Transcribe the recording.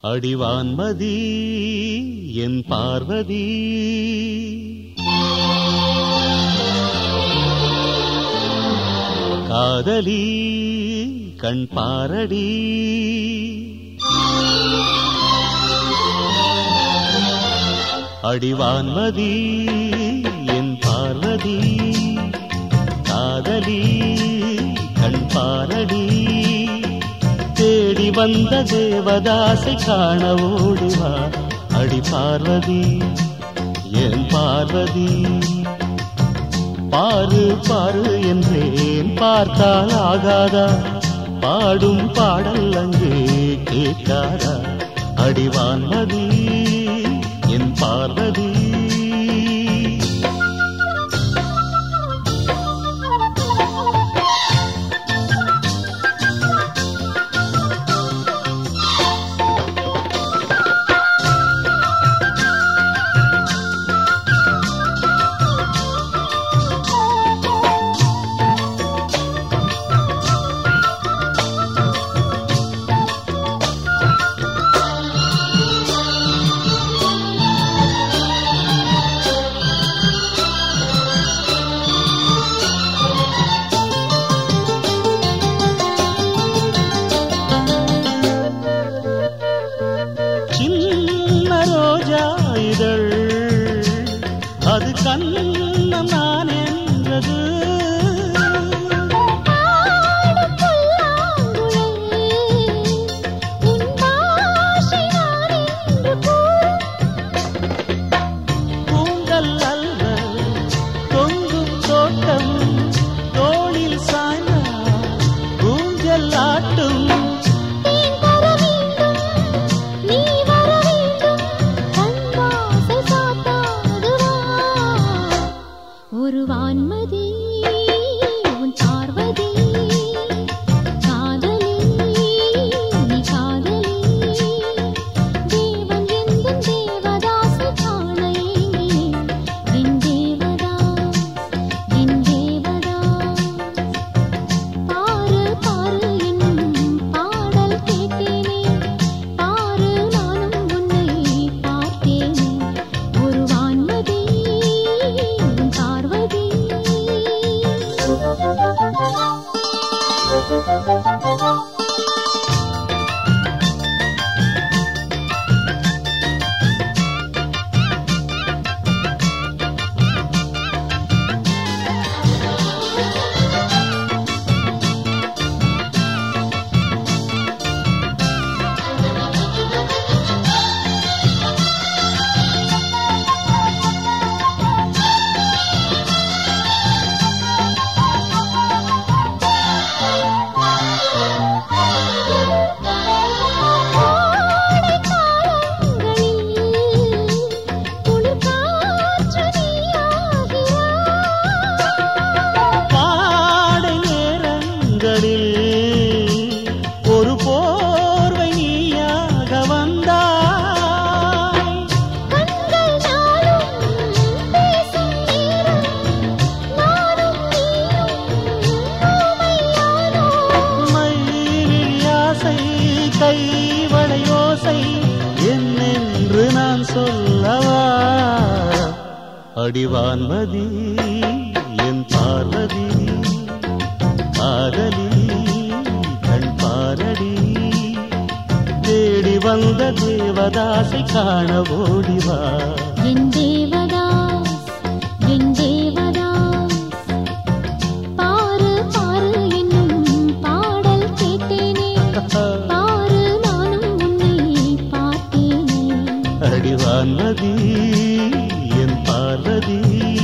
அடிவான்மதி என் பார்வதி காதலி கண் பாரடி அடிவான்மதி என் பார்வதி காதலி கண் பாரடி தேடி வந்த தேவதாசை காண ஓடிவா அடி பார்வதி என் பார்வதி பாரு பாரு என்றேன் பார்த்தால் ஆகாதா பாடும் பாடல் அங்கே கேட்காதா அடிவான்மதி என் பார்வதி சின்ன ரோஜா இதழ் அது கண்ணம் நான் என்றது ஆடும் புல்லாங்குழல் உன் பாஷை நான் என்று கூறும் பூங்கல் அல்ல தொங்கும் தோட்டம் தோளில் சாய்ந்த ஊஞ்சல் ஆட்டும் தேன் தர வேண்டும் நீ வர வேண்டும் கண் வாசை சாத்தாது வா ஒரு வான்மதி உன் பார்வதி காதலி நீ காதலி தேவன் எந்த தேவதாசை காண ஏங்கினேன் என் தேவதாஸ் என் தேவதாஸ் பாரு பாரு என்னும் பாடல் கேட்டேனே பாரு நானும் உன்னை பார்த்தேனே ஒரு வான்மதி உன் பார்வதி கோடை காலங்களில் குளிர் காற்று நீயாகிறாய் பாடை நேரங்களில் ஒரு போர்வை நீயாக வந்தாய் கண்கள் நாளும் பேசும் நேரம் நானும் நீயும் ஊமையானோம் மயிலியாசை கைவளையோசை என்னென்று நான் சொல்லவா அடிவான்மதி என் பார்வதி காதலி கண் பாரடி தேடி வந்த தேவதாசை காண ஓடிவா என் தேவதாஸ் என் தேவதாஸ் பாரு பாரு என்னும் பாடல் கேட்டேனே பாரு நானும் உன்னை பார்த்தேனே அடிவான்மதி என் பார்வதி